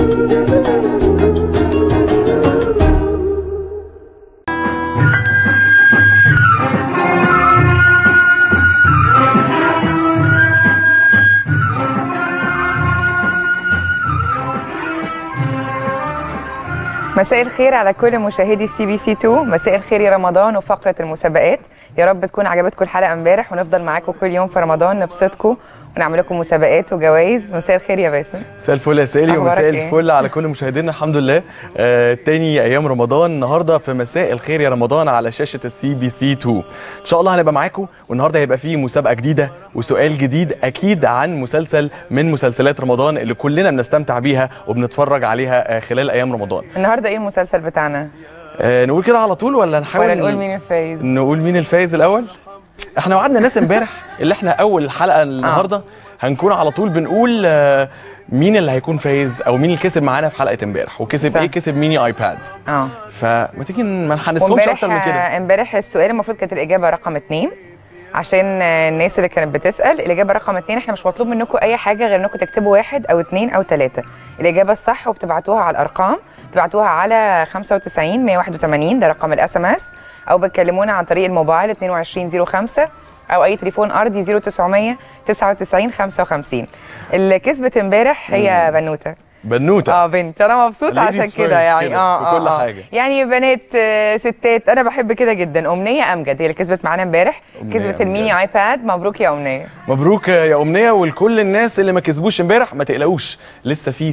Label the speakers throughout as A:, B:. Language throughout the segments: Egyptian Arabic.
A: مساء الخير على كل مشاهدي سي بي سي 2 مساء الخير يا رمضان وفقره المسابقات يا رب تكون عجبتكم الحلقه امبارح ونفضل معاكم كل يوم في رمضان نبسطكم ونعمل لكم مسابقات وجوائز مساء الخير يا باسم
B: مساء الفل يا سالي
A: أخبارك
B: ومساء
A: إيه؟
B: الفل على كل مشاهدينا الحمد لله آه تاني ايام رمضان النهارده في مساء الخير يا رمضان على شاشه السي بي سي 2 ان شاء الله هنبقى معاكم والنهارده هيبقى فيه مسابقه جديده وسؤال جديد اكيد عن مسلسل من مسلسلات رمضان اللي كلنا بنستمتع بيها وبنتفرج عليها آه خلال ايام رمضان
A: النهارده ايه المسلسل بتاعنا
B: آه نقول كده على طول ولا نحاول
A: ولا نقول مين الفايز
B: نقول مين الفايز الاول احنا وعدنا الناس امبارح اللي احنا اول حلقه النهارده هنكون على طول بنقول آه، مين اللي هيكون فايز او مين اللي كسب معانا في حلقه امبارح وكسب
A: صح.
B: ايه كسب ميني ايباد
A: اه
B: فما تيجي ما نحنسهمش
A: وامبارح
B: اكتر من كده
A: امبارح السؤال المفروض كانت الاجابه رقم اتنين عشان آه، الناس اللي كانت بتسال الاجابه رقم اتنين احنا مش مطلوب منكم اي حاجه غير انكم تكتبوا واحد او اتنين او تلاته الاجابه الصح وبتبعتوها على الارقام بتبعتوها على 95 181 ده رقم الاس ام اس او بتكلمونا عن طريق الموبايل 2205 او اي تليفون ارضي 0900 99 55 اللي كسبت امبارح هي بنوته
B: بنوته
A: اه بنت انا مبسوطه
B: Ladies
A: عشان
B: first
A: كده يعني
B: كده،
A: اه
B: في كل
A: اه
B: حاجة.
A: يعني بنات آه، ستات انا بحب كده جدا امنيه امجد هي اللي كسبت معانا امبارح
B: أمنية
A: كسبت
B: أمجد.
A: الميني ايباد مبروك يا امنيه
B: مبروك يا امنيه ولكل الناس اللي ما كسبوش امبارح ما تقلقوش لسه في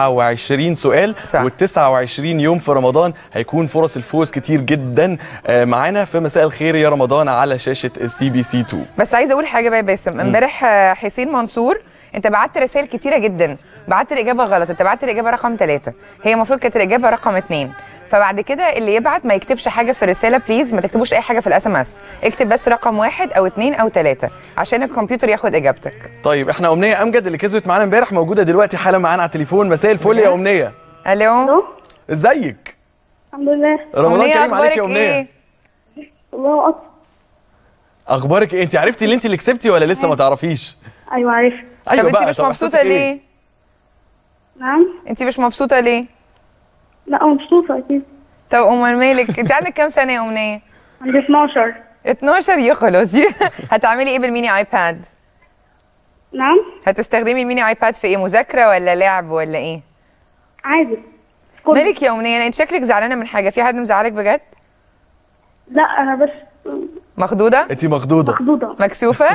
B: 29 سؤال
A: صح.
B: وال 29 يوم في رمضان هيكون فرص الفوز كتير جدا آه، معانا في مساء الخير يا رمضان على شاشه السي بي سي 2
A: بس عايزه اقول حاجه بقى يا باسم امبارح آه، حسين منصور انت بعت رسائل كتيره جدا بعت الاجابه غلط انت بعت الاجابه رقم ثلاثة هي المفروض كانت الاجابه رقم اثنين فبعد كده اللي يبعت ما يكتبش حاجه في الرساله بليز ما تكتبوش اي حاجه في الاس ام اس اكتب بس رقم واحد او اثنين او ثلاثة عشان الكمبيوتر ياخد اجابتك
B: طيب احنا امنيه امجد اللي كسبت معانا امبارح موجوده دلوقتي حالا معانا على التليفون مساء الفل يا امنيه
A: الو
C: الو
B: ازيك
C: الحمد لله
B: رمضان
A: أمنية
B: كريم عليك يا
A: أخبارك
B: امنيه
A: إيه؟
C: الله اكبر
B: اخبارك ايه انت عرفتي اللي انت اللي كسبتي ولا لسه ما تعرفيش
C: ايوه عارف
A: طب انت مش
B: طب
A: مبسوطه
B: إحساسك إيه؟
A: ليه
C: نعم
A: انت مش مبسوطه ليه
C: لا مبسوطه اكيد
A: طب امال مالك انت عندك كام سنه يا امنيه
C: عندي 12
A: 12 يا خلاص هتعملي ايه بالميني ايباد
C: نعم
A: هتستخدمي الميني ايباد في ايه مذاكره ولا لعب ولا ايه
C: عادي كل-
A: مالك يا امنيه انت شكلك زعلانه من حاجه في حد مزعلك بجد
C: لا انا بس
A: مخضوضه
B: انت مخضوضه
C: مخضوضه
A: مكسوفه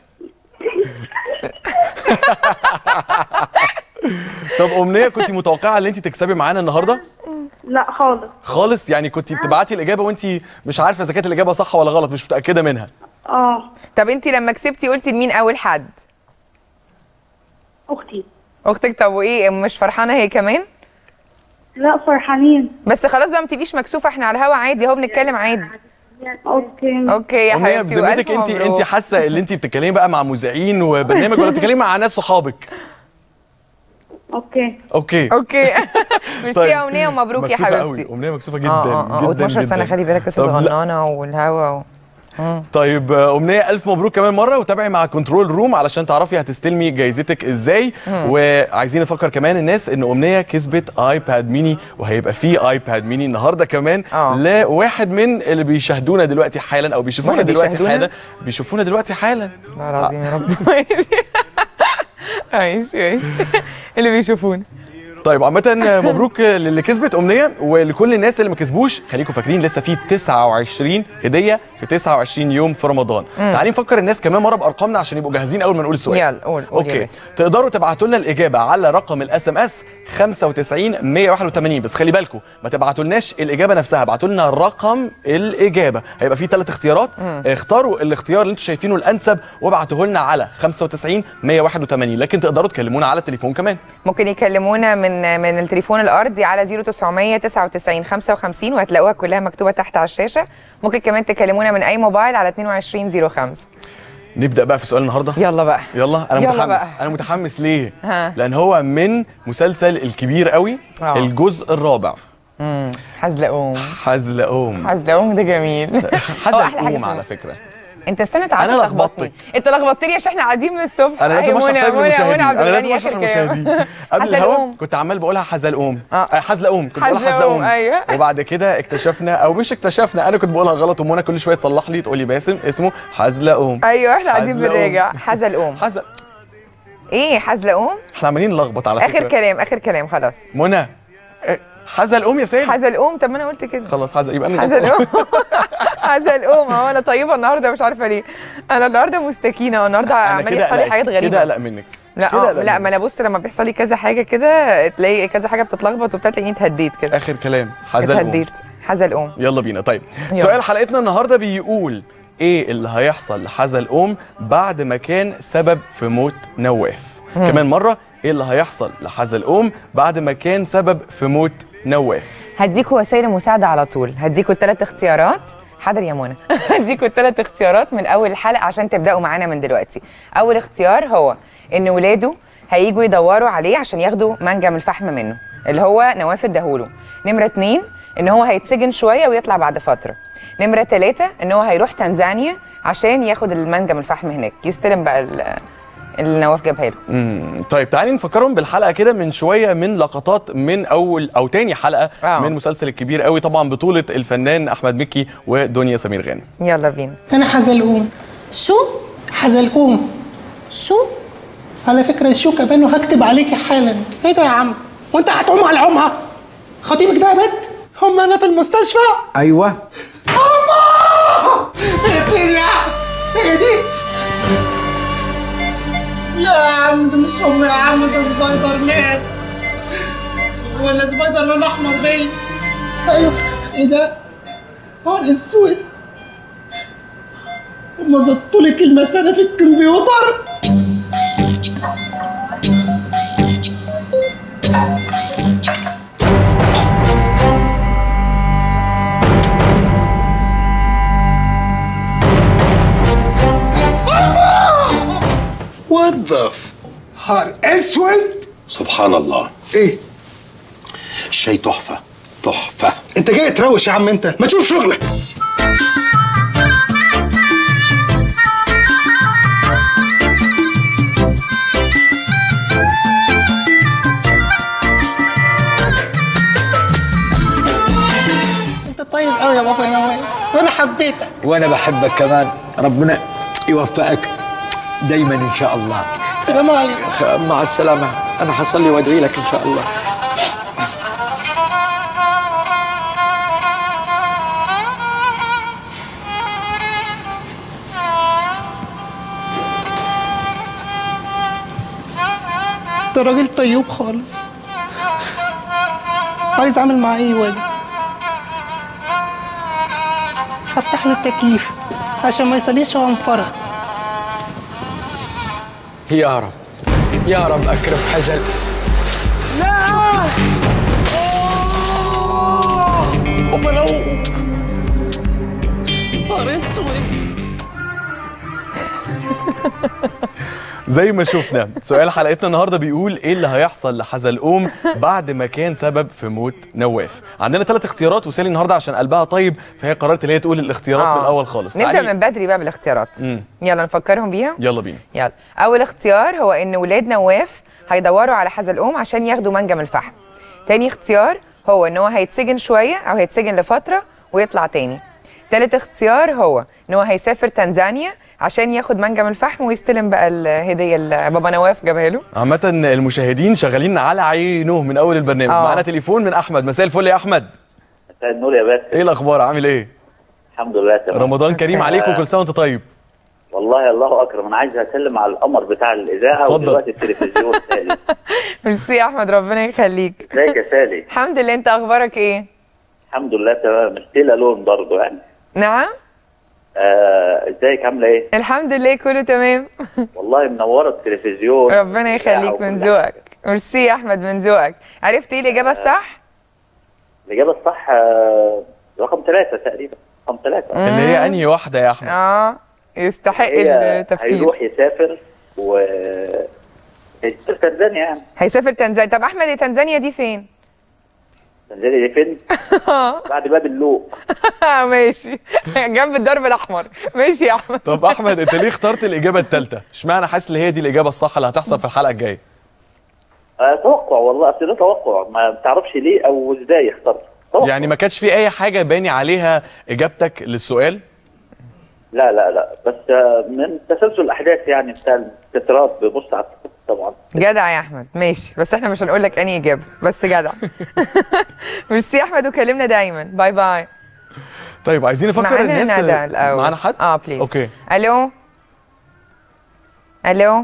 B: طب امنيه كنت متوقعه ان انت تكسبي معانا النهارده
C: لا خالص
B: خالص يعني كنت بتبعتي الاجابه وانت مش عارفه اذا كانت الاجابه صح ولا غلط مش متاكده منها
C: اه
A: طب انت لما كسبتي قلتي لمين اول حد
C: اختي
A: اختك طب وايه مش فرحانه هي كمان
C: لا فرحانين
A: بس خلاص بقى ما تبقيش مكسوفه احنا على الهوا عادي اهو بنتكلم عادي
C: اوكي
A: اوكي يا
B: امنيه
A: حبيبتي
B: بذمتك
A: وألف
B: انت
A: مبروك.
B: انت حاسه ان انت بتتكلمي بقى مع مذيعين وبرنامج ولا بتتكلمي مع ناس صحابك
C: اوكي
B: اوكي
A: اوكي ميرسي يا امنيه ومبروك يا
B: مكسوفة
A: حبيبتي
B: قوي امنيه مكسوفه جدا
A: اه اه اه
B: جدا
A: و12 سنه
B: جدا.
A: خلي بالك لسه
B: طب لا-
A: صغننه والهوا و...
B: طيب آه، امنيه الف مبروك كمان مره وتابعي مع كنترول روم علشان تعرفي هتستلمي جايزتك ازاي وعايزين نفكر كمان الناس ان امنيه كسبت ايباد ميني وهيبقى في ايباد ميني النهارده كمان
A: آه.
B: لواحد من اللي بيشاهدونا دلوقتي حالا او بيشوفونا
A: واحد
B: دلوقتي
A: بيشاهدونا؟
B: حالا بيشوفونا دلوقتي حالا
A: والله العظيم يا رب ماشي ماشي اللي بيشوفونا
B: طيب عامة مبروك للي كسبت أمنية ولكل الناس اللي ما كسبوش خليكم فاكرين لسه في 29 هدية في 29 يوم في رمضان تعالي نفكر الناس كمان مرة بأرقامنا عشان يبقوا جاهزين أول ما نقول السؤال
A: يلا قول قول يا
B: اوكي
A: باسم.
B: تقدروا تبعتوا لنا الاجابه على رقم الاس ام اس 95 181 بس خلي بالكم ما تبعتولناش الاجابه نفسها ابعتوا لنا رقم الاجابه هيبقى فيه ثلاث اختيارات اختاروا الاختيار اللي انتم شايفينه الانسب وابعتوه لنا على 95 181 لكن تقدروا تكلمونا على التليفون كمان
A: ممكن يكلمونا من من التليفون الارضي على 0900 99 55 وهتلاقوها كلها مكتوبه تحت على الشاشه ممكن كمان تكلمونا من اي موبايل على 2205
B: نبدا بقى في سؤال النهارده
A: يلا بقى
B: يلا انا
A: يلا
B: متحمس
A: بقى.
B: انا متحمس ليه
A: ها.
B: لان هو من مسلسل الكبير قوي
A: آه.
B: الجزء الرابع
A: امم حزلقوم
B: حزلقوم
A: حزلقوم ده جميل هو أحلى حاجة
B: حزلقوم
A: في
B: على فكره
A: انت استنى تعالى
B: أنا
A: تلخبطني
B: لخبطتك.
A: انت لخبطتني عشان احنا قاعدين من الصبح
B: انا لازم
A: أهي
B: اشرح
A: منى-
B: طيب
A: منى- منى
B: للمشاهدين
A: عبد
B: انا لازم
A: الغني
B: اشرح
A: آخر كلام.
B: للمشاهدين قبل
A: حزلقوم.
B: الهوا كنت عمال بقولها حزلقوم
A: آه.
B: آه، حزلقوم كنت بقولها
A: حزلقوم،
B: حزلقوم
A: أيوة.
B: وبعد كده اكتشفنا او مش اكتشفنا انا كنت بقولها غلط ومنى كل شويه تصلح لي تقول لي باسم اسمه حزلقوم
A: ايوه احنا قاعدين
B: حزلقوم.
A: بنراجع حزلقوم
B: حزل
A: ايه حزلقوم
B: احنا عمالين نلخبط على فكره
A: اخر كلام اخر كلام خلاص
B: منى إيه، حزلقوم يا سيد
A: حزلقوم طب ما انا قلت كده
B: خلاص حزل يبقى انا
A: حزلقوم حزلقوم اهو انا طيبه النهارده مش عارفه ليه انا النهارده مستكينه والنهارده
B: انا
A: عمال
B: كده
A: يحصل لي
B: قلق-
A: حاجات غريبه
B: كده اقلق منك
A: لا
B: كده
A: آه
B: قلق
A: لا
B: منك.
A: ما انا بص لما بيحصل لي كذا حاجه كده تلاقي كذا حاجه بتتلخبط وبتاع تلاقيني اتهديت كده
B: اخر كلام حزلقوم
A: اتهديت حزلقوم
B: يلا بينا طيب
A: يلا.
B: سؤال حلقتنا النهارده بيقول ايه اللي هيحصل لحزلقوم بعد ما كان سبب في موت نواف كمان مره ايه اللي هيحصل لحزلقوم بعد ما كان سبب في موت نواف
A: هديكوا وسائل المساعده على طول هديكوا الثلاث اختيارات حاضر يا منى هديكوا الثلاث اختيارات من اول الحلقه عشان تبداوا معانا من دلوقتي اول اختيار هو ان ولاده هيجوا يدوروا عليه عشان ياخدوا منجم الفحم منه اللي هو نواف اداهوله نمره اتنين ان هو هيتسجن شويه ويطلع بعد فتره نمره ثلاثة ان هو هيروح تنزانيا عشان ياخد المنجم الفحم هناك يستلم بقى ال- اللي نواف جابها له
B: امم طيب تعالي نفكرهم بالحلقه كده من شويه من لقطات من اول او تاني حلقه
A: آه.
B: من مسلسل الكبير قوي طبعا بطوله الفنان احمد مكي ودنيا سمير غانم
A: يلا بينا
D: انا حزلقوم
E: شو؟
D: حزلقوم
E: شو؟
D: على فكره الشو كمان وهكتب عليكي حالا ايه ده يا عم وانت هتقوم على عمها خطيبك ده يا بنت هم انا في المستشفى
F: ايوه
D: اما اقتل يا عم ايه دي لا يا عم ده مش هم يا عم ده سبايدر مان ولا سبايدر مان احمر باين ايوه ايه ده نهار اسود هما زطولك المثانه في الكمبيوتر
G: وظف
D: نهار اسود
G: سبحان الله
D: ايه
G: الشاي تحفة تحفة
D: انت جاي تروش يا عم انت ما تشوف شغلك انت طيب قوي يا بابا نواف وانا حبيتك
F: وانا بحبك كمان ربنا يوفقك دايما ان شاء الله
D: السلام عليكم
F: خ- مع السلامه انا حصلي وادعي لك ان شاء الله
D: ده راجل طيوب خالص عايز اعمل معاه ايه واجب هفتح له التكييف عشان ما يصليش وهو مفرغ
F: يا رب يا رب اكرم حزن
D: امال لو نهار اسود
B: زي ما شفنا سؤال حلقتنا النهارده بيقول ايه اللي هيحصل لحزلقوم بعد ما كان سبب في موت نواف عندنا ثلاث اختيارات وسالي النهارده عشان قلبها طيب فهي قررت ان هي تقول الاختيارات
A: آه.
B: من الاول خالص
A: نبدا
B: تعالي-
A: من بدري بقى بالاختيارات
B: مم.
A: يلا نفكرهم بيها
B: يلا بينا
A: يلا اول اختيار هو ان ولاد نواف هيدوروا على حزلقوم عشان ياخدوا منجم الفحم تاني اختيار هو ان هو هيتسجن شويه او هيتسجن لفتره ويطلع تاني تالت اختيار هو ان هو هيسافر تنزانيا عشان ياخد منجم الفحم ويستلم بقى الهديه اللي بابا نواف جابها له
B: عامة المشاهدين شغالين على عينه من اول البرنامج
A: آه.
B: معانا تليفون من احمد مساء الفل يا احمد
H: مساء النور يا باسم
B: ايه الاخبار عامل ايه
H: الحمد لله تمام
B: رمضان كريم عليك وكل سنه وانت طيب
H: والله الله اكرم انا عايز اسلم على القمر بتاع الاذاعه
B: اتفضل.
H: ودلوقتي التلفزيون سالي
A: ميرسي يا احمد ربنا يخليك
H: ازيك يا سالي
A: الحمد لله انت اخبارك ايه
H: الحمد لله تمام ستيلا لون برضه يعني
A: نعم
H: آه، ازيك عامله ايه
A: الحمد لله كله تمام
H: والله منوره التلفزيون
A: ربنا يخليك
H: وكل
A: من
H: حاجة.
A: ذوقك ميرسي يا احمد من ذوقك عرفت ايه الاجابه الصح
H: الاجابه الصح آه، رقم ثلاثة تقريبا رقم ثلاثة
B: اللي هي انهي واحده يا احمد
A: اه يستحق
H: هي
A: التفكير
H: هيروح يسافر و هيسافر تنزانيا يعني
A: هيسافر تنزانيا طب احمد يا تنزانيا دي فين
H: تنزلي دي فين؟ بعد باب اللوق
A: ماشي جنب الدرب الاحمر ماشي يا احمد
B: طب احمد انت ليه اخترت الاجابه الثالثه اشمعنى حاسس ان هي دي الاجابه الصح اللي هتحصل في الحلقه الجايه
H: آه توقع والله اصل ده توقع ما بتعرفش ليه او ازاي اخترت توقع.
B: يعني ما كانش في اي حاجه باني عليها اجابتك للسؤال
H: لا لا لا بس آه من تسلسل الاحداث يعني بتاع التترات ببص على التترات طبعا
A: جدع يا احمد ماشي بس احنا مش هنقول لك انهي اجابه بس جدع ميرسي يا احمد وكلمنا دايما باي باي
B: طيب عايزين نفكر
A: معانا
B: الناس
A: ندى الاول
B: معانا حد
A: اه بليز
B: اوكي
A: الو الو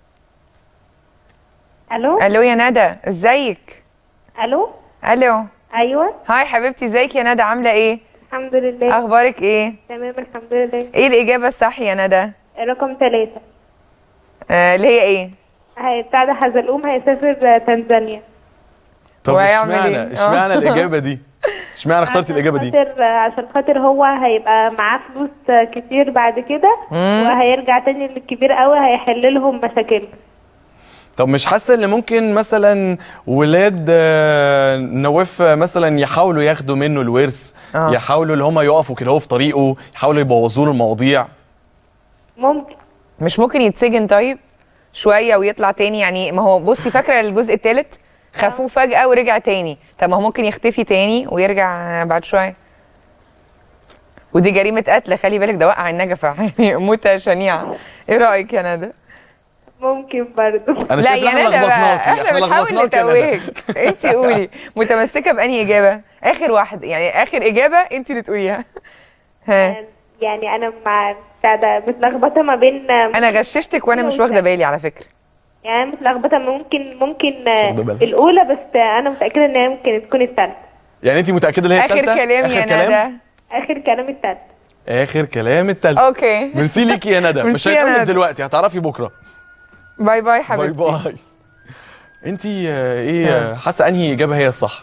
C: الو
A: الو يا ندى ازيك
C: الو
A: الو
C: ايوه
A: هاي حبيبتي ازيك يا ندى عامله ايه
C: الحمد لله
A: اخبارك ايه
C: تمام الحمد لله
A: ايه الاجابه الصح يا ندى
C: رقم ثلاثة
A: آه اللي هي ايه
C: هي بتاع ده حزلقوم هيسافر تنزانيا
B: طب
A: وهيعمل
B: اشمعنى
A: إيه؟
B: اشمعنى
A: آه.
B: الاجابه دي اشمعنى اخترتي
C: عشان
B: الاجابه دي
C: خاطر عشان خاطر هو هيبقى معاه فلوس كتير بعد كده وهيرجع تاني للكبير قوي هيحل لهم مشاكلهم
B: طب مش حاسه ان ممكن مثلا ولاد آه، نواف آه، مثلا يحاولوا ياخدوا منه الورث
A: آه.
B: يحاولوا اللي هم يقفوا كده هو في طريقه يحاولوا يبوظوا له المواضيع
C: ممكن
A: مش ممكن يتسجن طيب شويه ويطلع تاني يعني ما هو بصي فاكره الجزء الثالث خافوه فجاه ورجع تاني طب ما هو ممكن يختفي تاني ويرجع بعد شويه ودي جريمه قتل خلي بالك ده وقع النجفه يعني موتة شنيعه ايه رايك يا ندى
C: ممكن برضه
B: انا
A: لا
B: شايف إن
A: يا ندى بقى
B: لخبطناكي،
A: احنا بنحاول
B: لخبطناكي يا ندى.
A: نتوهك انت قولي متمسكه بانهي اجابه اخر واحده يعني اخر اجابه انت اللي تقوليها ها
C: يعني انا مع بتاع ده متلخبطه ما بين
A: انا غششتك وانا مش واخده بالي على فكره
C: يعني أنا متلخبطه ممكن ممكن آه،
B: واخدة بالك.
C: الاولى بس آه، انا متاكده ان هي ممكن تكون الثالثه
B: يعني انت متاكده ان هي
A: اخر
B: التالتة؟
A: كلام
B: آخر
A: يا
B: كلام؟
A: ندى
C: اخر كلام الثالثه
B: اخر كلام التالتة
A: اوكي
B: ميرسي ليكي يا ندى مش
A: ميرسي يا
B: هنقول لك
A: ندى.
B: دلوقتي هتعرفي بكره
A: باي باي
B: باي
A: حبيبتي
B: باي انت ايه آه، حاسه انهي اجابه هي الصح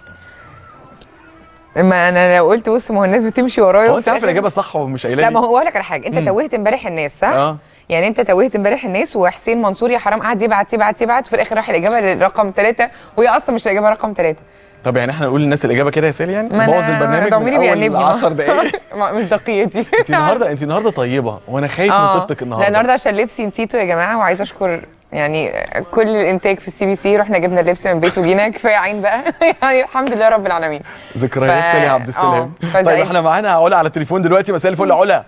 A: ما انا لو قلت بص ما هو الناس بتمشي ورايا
B: هو
A: وفي
B: انت عارفه
A: الآخر-
B: الاجابه الصح ومش قايله
A: لا
B: لي؟
A: ما هو اقول لك على حاجه انت
B: مم.
A: توهت امبارح الناس صح؟
B: اه
A: يعني انت توهت امبارح الناس وحسين منصور يا حرام قعد يبعت يبعت يبعت وفي الاخر راح الاجابه للرقم ثلاثه وهي اصلا مش الاجابه رقم ثلاثه
B: طب يعني احنا نقول للناس الاجابه كده يا سالي يعني
A: ما
B: نبوظ
A: أنا
B: البرنامج
A: ضميري
B: من
A: بيأنبني
B: اول 10 دقائق
A: مصداقيتي
B: انت النهارده انت النهارده طيبه وانا خايف من
A: اه
B: طيبتك
A: لا
B: النهارده
A: النهارده عشان لبسي نسيته يا جماعه وعايزه اشكر يعني كل الانتاج في السي بي سي رحنا جبنا اللبس من بيت وجينا كفايه عين بقى يعني الحمد لله رب العالمين
B: ذكريات
A: ف-
B: سالي عبد السلام
A: اه،
B: طيب
A: فزعلت.
B: احنا معانا علا على التليفون دلوقتي مساء الفل يا علا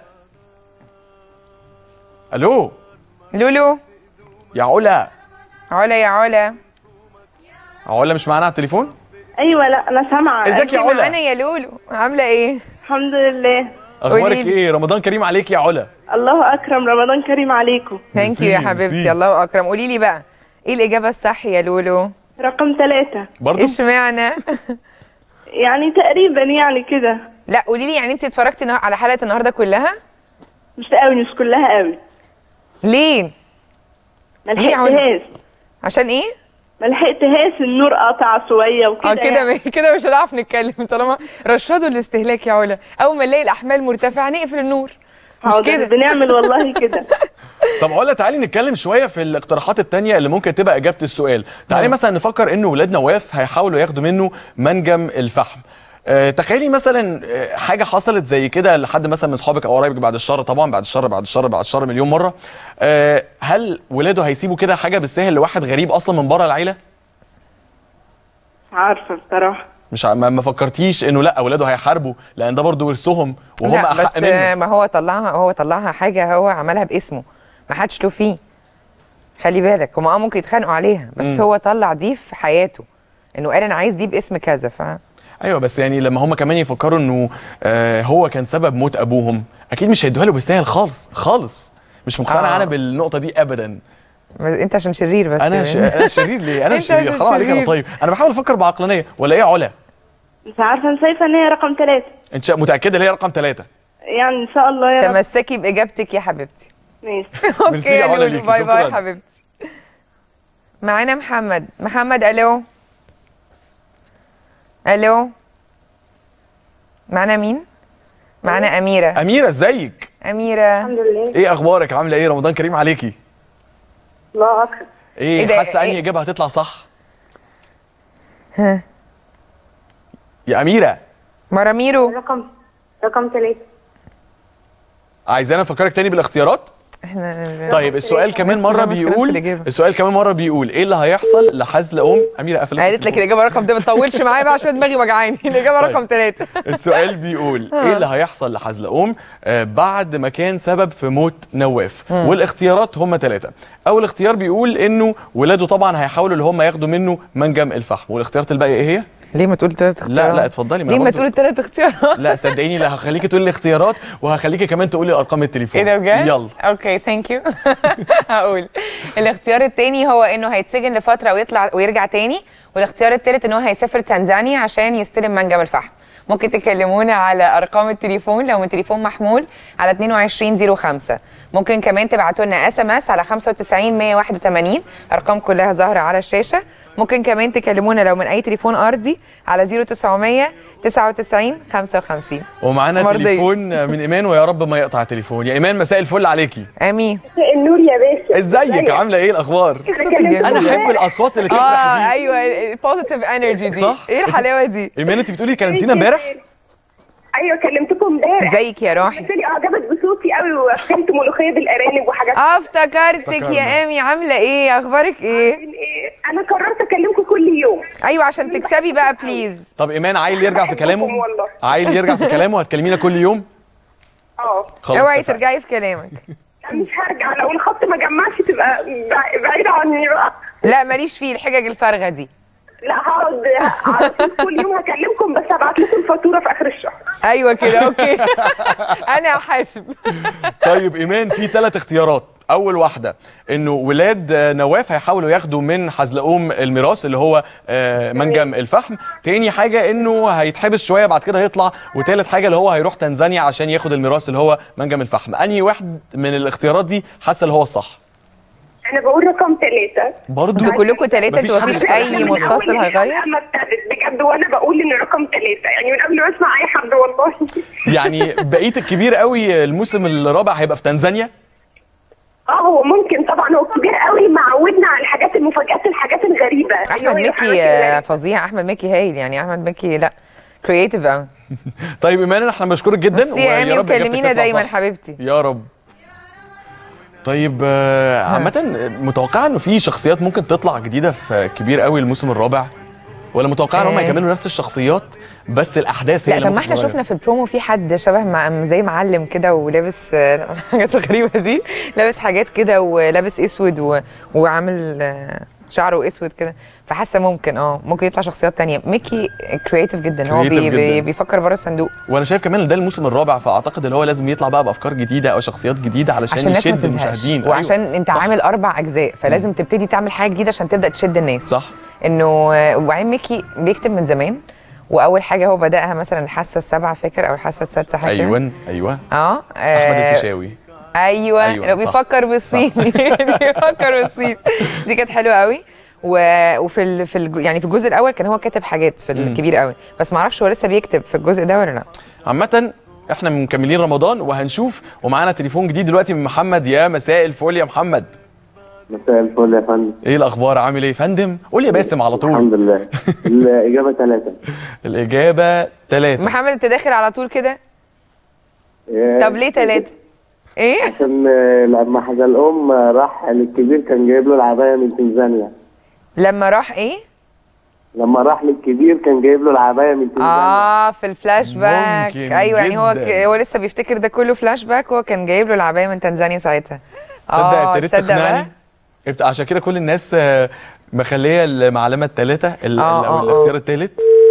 B: الو
A: لولو
B: يا علا
A: علا يا علا
B: علا مش معانا على التليفون
C: ايوه لا انا سامعه
B: ازيك يا
A: انتي معانا
B: علا
A: يا لولو عامله ايه
C: الحمد لله
B: اخبارك
A: قوليلي.
B: ايه رمضان كريم عليك يا علا
C: الله اكرم رمضان كريم عليكم
A: ثانك يو يا
B: ميرسي،
A: حبيبتي
B: ميرسي.
A: الله اكرم قولي لي بقى ايه الاجابه الصح يا لولو
C: رقم ثلاثة
B: برضو
A: اشمعنى
C: يعني تقريبا يعني كده
A: لا قولي لي يعني انت اتفرجتي نه- على حلقه النهارده كلها
C: مش قوي مش كلها قوي
A: ليه
C: ما
A: ليه يا علا؟
C: لحقتهاش
A: عشان ايه
C: ما لحقتهاش النور قطع شويه وكده
A: اه كده
C: يعني.
A: م- كده مش هنعرف نتكلم طالما رشدوا الاستهلاك يا علا اول ما نلاقي الاحمال مرتفعه نقفل النور مش
C: حاضر
A: كده
C: بنعمل والله كده
B: طب علا تعالي نتكلم شويه في الاقتراحات التانية اللي ممكن تبقى اجابه السؤال تعالي
A: مم.
B: مثلا نفكر ان ولاد نواف هيحاولوا ياخدوا منه منجم الفحم أه تخيلي مثلا آه، حاجه حصلت زي كده لحد مثلا من صحابك او قرايبك بعد الشر طبعا بعد الشر بعد الشر بعد الشر مليون مره أه هل ولاده هيسيبوا كده حاجه بالسهل لواحد غريب اصلا من بره العيله
C: عارفه بصراحه
B: مش ع- ما ما فكرتيش انه لا اولاده هيحاربوا لان ده برضه ورثهم وهم
A: لا
B: احق
A: بس
B: منه
A: ما هو طلعها هو طلعها حاجه هو عملها باسمه ما حدش له فيه خلي بالك هم اه ممكن يتخانقوا عليها بس
B: مم.
A: هو طلع دي في حياته انه قال انا عايز دي باسم كذا ف
B: ايوه بس يعني لما هم كمان يفكروا انه آه هو كان سبب موت ابوهم اكيد مش هيدوها له بالسهل خالص خالص مش مقتنع
A: آه.
B: انا بالنقطه دي ابدا
A: انت عشان شرير بس
B: انا ش... انا شرير ليه انا مش
A: أنت
B: شرير
A: عشان
B: حرام عليك انا
A: شرير.
B: طيب انا بحاول افكر بعقلانيه ولا ايه يا علا
C: مش عارفه انا شايفه ان هي رقم ثلاثة
B: انت شا- متاكده ان هي رقم ثلاثة
C: يعني ان شاء الله يا رب
A: تمسكي باجابتك يا حبيبتي
C: ماشي
B: ميرسي
A: اوكي
B: يا
A: يا
B: علا
A: لولو
B: ليكي،
A: باي باي
B: شكراً.
A: حبيبتي معانا محمد محمد الو الو معانا مين معانا اميره
B: اميره ازيك
A: اميره
C: الحمد لله
B: ايه اخبارك عامله ايه رمضان كريم عليكي
C: الله اكرم
B: ايه,
A: إيه ده؟
B: حاسه انهي
A: إيه؟
B: اجابه هتطلع صح
A: ها
B: يا اميره
A: مراميرو
C: رقم رقم ثلاثة
B: عايزانا افكرك تاني بالاختيارات
A: احنا
B: طيب السؤال كمان
A: الناس كلها
B: مره
A: ماسكة نفس
B: بيقول
A: الإجابة.
B: السؤال كمان مره بيقول ايه اللي هيحصل لحزل ام اميره قفلت
A: قالت لك الاجابه رقم ده ما تطولش معايا بقى عشان دماغي وجعاني الاجابه
B: طيب.
A: رقم ثلاثة
B: السؤال بيقول ايه اللي هيحصل لحزلقوم آه، بعد ما كان سبب في موت نواف والاختيارات هم ثلاثه اول اختيار بيقول انه ولاده طبعا هيحاولوا اللي هم ياخدوا منه منجم الفحم والاختيارات الباقيه ايه هي
A: ليه ما تقول ثلاث اختيارات
B: لا اتفضلي ما
A: ليه
B: أنا
A: ما
B: برضو-
A: تقول الثلاث اختيارات
B: لا صدقيني لا هخليكي تقولي الاختيارات وهخليكي كمان تقولي ارقام التليفون
A: ايه ده بجد؟
B: يلا
A: اوكي ثانك يو هقول الاختيار الثاني هو انه هيتسجن لفتره ويطلع ويرجع تاني والاختيار الثالث ان هو هيسافر تنزانيا عشان يستلم منجم الفحم ممكن تكلمونا على ارقام التليفون لو من تليفون محمول على 2205 ممكن كمان تبعتوا لنا اس ام اس على 95 181 ارقام كلها ظاهره على الشاشه ممكن كمان تكلمونا لو من اي تليفون ارضي على 0900 99 55
B: ومعانا
A: مرضية.
B: تليفون من ايمان ويا رب ما يقطع تليفون يا ايمان مساء الفل عليكي
A: امين
C: النور يا باشا
B: ازيك عامله ايه الاخبار
A: ايه الصوت الجميل
B: انا
A: ده؟
B: احب الاصوات اللي تفرح
A: اه
B: دي
A: ايوه البوزيتيف انرجي دي
B: صح؟
A: ايه الحلاوه دي
B: ايمان انت بتقولي كلمتينا امبارح
E: ايوه كلمتكم امبارح
A: ازيك يا روحي
E: قلت لي اعجبت بصوتي قوي وفهمت ملوخيه بالارانب وحاجات
A: اه افتكرتك
B: افتكرنا.
A: يا امي عامله ايه اخبارك ايه
E: إيه، انا قررت اكلمكم كل يوم
A: ايوه عشان تكسبي بقى بليز
B: طب ايمان عايل يرجع في كلامه
E: بحبكم والله.
B: عايل يرجع في كلامه هتكلمينا كل يوم
E: اه
B: خلاص
A: اوعي
B: اتفقنا.
A: ترجعي في كلامك
E: لا، مش هرجع لو الخط ما جمعش تبقى بع- بعيد عني بقى
A: لا ماليش فيه الحجج الفارغه دي
E: لا هقعد على طول كل يوم هكلمكم بس هبعت لكم الفاتوره في اخر الشهر
A: ايوه كده اوكي انا هحاسب
B: طيب ايمان في ثلاث اختيارات اول واحده انه ولاد آه، نواف هيحاولوا ياخدوا من حزلقوم الميراث اللي هو آه، منجم الفحم تاني حاجه انه هيتحبس شويه بعد كده هيطلع وتالت حاجه اللي هو هيروح تنزانيا عشان ياخد الميراث اللي هو منجم الفحم انهي واحد من الاختيارات دي حاسه اللي هو الصح
E: انا بقول رقم ثلاثه
B: برضو
A: انتوا كلكم ثلاثه
B: مفيش
A: انتوا
B: حد
A: مفيش
B: كده.
A: اي
E: من أول
A: متصل
E: الحلقة
A: هيغير
E: ما ابتدت بجد وانا بقول ان رقم ثلاثه يعني من قبل ما اسمع اي حد والله
B: يعني بقيه الكبير قوي الموسم الرابع هيبقى في تنزانيا
E: اه هو ممكن طبعا هو كبير قوي معودنا على الحاجات المفاجات الحاجات الغريبه اللي هو
A: احمد
E: الحاجات
A: مكي آه،
E: الغريبة.
A: فظيع احمد مكي هايل يعني احمد مكي لا كرييتيف قوي
B: طيب ايمان احنا بنشكرك جدا
A: بس يا
B: ويا
A: امي
B: رب إجابتك
A: وكلمينا
B: تطلع
A: دايما
B: صح.
A: حبيبتي
B: يا رب طيب آه، عامة متوقعة انه في شخصيات ممكن تطلع جديدة في كبير قوي الموسم الرابع ولا متوقعة ان هم
A: آه.
B: يكملوا نفس الشخصيات بس الاحداث هي
A: لا
B: اللي
A: طب ما
B: ممكن
A: احنا
B: تتغير؟
A: شفنا في البرومو في حد شبه مع زي معلم كده ولابس آه، الحاجات الغريبه دي لابس حاجات كده ولابس اسود و... وعامل آه، شعره اسود كده فحاسه ممكن اه ممكن يطلع شخصيات تانية ميكي كرييتيف جدا هو
B: Creative
A: بي... بي...
B: جداً.
A: بيفكر بره الصندوق
B: وانا شايف كمان ان ده الموسم الرابع فاعتقد ان هو لازم يطلع بقى بافكار جديدة او شخصيات جديدة علشان,
A: عشان الناس ما
B: يشد
A: تزهقش
B: المشاهدين
A: وعشان
B: أيوة.
A: انت
B: صح.
A: عامل اربع اجزاء فلازم تبتدي تعمل حاجه جديده عشان تبدا تشد الناس
B: صح
A: انه وبعدين ميكي بيكتب من زمان واول حاجه هو بداها مثلا الحاسه السابعه فاكر او الحاسه السادسه حاجه كده.
B: ايوه ايوه
A: اه
B: احمد
A: آه،
B: الفيشاوي
A: ايوه,
B: أيوة،
A: أيوة لو
B: صح.
A: بيفكر بالصين بيفكر بالصين دي كانت حلوه قوي و... وفي ال... في الج... يعني في الجزء الاول كان هو كاتب حاجات في الكبير قوي بس ما اعرفش هو لسه بيكتب في الجزء ده ولا لا
B: عامة احنا مكملين رمضان وهنشوف ومعانا تليفون جديد دلوقتي من محمد يا مساء الفل يا محمد
I: مساء الفل يا فندم
B: ايه الاخبار عامل ايه يا فندم قول يا باسم على طول
I: الحمد لله الإجابة ثلاثة
B: الإجابة ثلاثة
A: محمد انت داخل على طول كده
I: إيه،
A: طب ليه ثلاثه ايه
I: عشان آه، لما حزلقوم آه، راح للكبير كان جايب له العباية من تنزانيا
A: لما راح ايه
I: لما راح للكبير كان جايب له العباية من تنزانيا
A: اه في الفلاش باك
B: ممكن
A: ايوه يعني هو ك...
B: جداً.
A: هو لسه بيفتكر ده كله فلاش باك هو كان جايب له العبايه من تنزانيا ساعتها
B: تصدق
A: آه،
B: ابتديت
A: تصدق بقى؟
B: تقنعني ابت- عشان كده كل الناس آه، مخليه المعلمه الثالثه ال-
A: آه،
B: ال- او
A: آه،
B: الاختيار
A: آه.
B: الثالث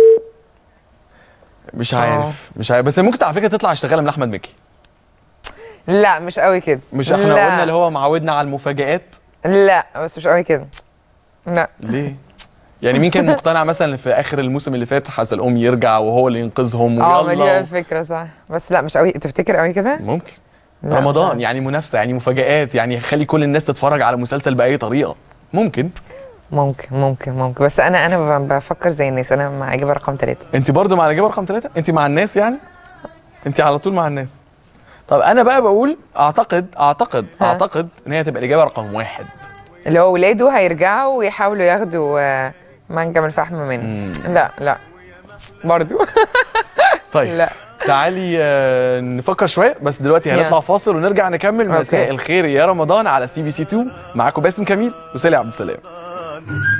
B: مش عارف مش عارف بس ممكن على فكره تطلع اشتغاله من احمد مكي
A: لا مش قوي كده
B: مش احنا
A: لا.
B: قلنا اللي هو معودنا على المفاجآت
A: لا بس مش قوي كده لا
B: ليه يعني مين كان مقتنع مثلا في اخر الموسم اللي فات حزلقوم يرجع وهو اللي ينقذهم
A: اه ما دي بقى
B: ويلا
A: الفكره صح بس لا مش قوي تفتكر قوي كده
B: ممكن
A: لا، مش
B: رمضان
A: عارف.
B: يعني منافسه يعني مفاجآت يعني خلي كل الناس تتفرج على مسلسل باي طريقه ممكن
A: ممكن ممكن ممكن بس انا انا ب- بفكر زي الناس انا مع اجابه رقم ثلاثة
B: انت برضو مع الاجابه رقم ثلاثة انت مع الناس يعني انت على طول مع الناس طب انا بقى بقول اعتقد اعتقد
A: ها.
B: اعتقد ان هي تبقى الاجابه رقم واحد
A: اللي هو ولاده هيرجعوا ويحاولوا ياخدوا آه، منجم الفحم منه لا لا برضو
B: طيب
A: لا.
B: تعالي آه، نفكر شويه بس دلوقتي
A: يلا.
B: هنطلع فاصل ونرجع نكمل مساء
A: أوكي.
B: الخير يا رمضان على سي بي سي 2 معاكم باسم كميل وسالي عبد السلام